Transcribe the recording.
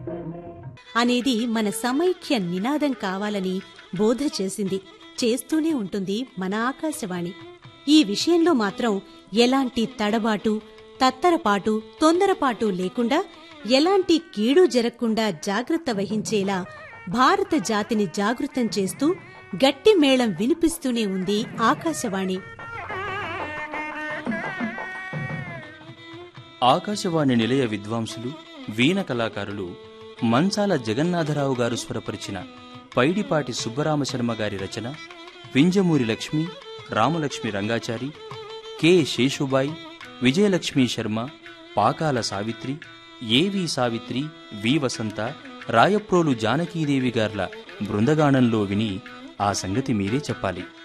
అనేది మన సమైక్య నినాదం కావాలని బోధ చేసింది చేస్తూనే ఉంటుంది మన ఆకాశవాణి ఈ విషయంలో మాత్రం ఎలాంటి తడబాటు తత్తరపాటు తొందరపాటు లేకుండా ఎలాంటి కీడు జరగకుండా జాగ్రత్త వహించేలా భారత జాతిని జాగృతం చేస్తూ గట్టి మేళం వినిపిస్తూనే ఉంది ఆకాశవాణి ఆకాశవాణి నిలయ విద్వాంసులు వీణ కళాకారులు మంచాల జగన్నాథరావు గారు స్వరపరిచిన పైడిపాటి సుబ్బరామశర్మ గారి రచన వింజమూరి లక్ష్మి రామలక్ష్మి రంగాచారి కె శేషుబాయి విజయలక్ష్మి శర్మ పాకాల సావిత్రి ఏవి సావిత్రి వి వసంత రాయప్రోలు జానకీదేవి గార్ల బృందగానంలో విని ఆ సంగతి మీరే చెప్పాలి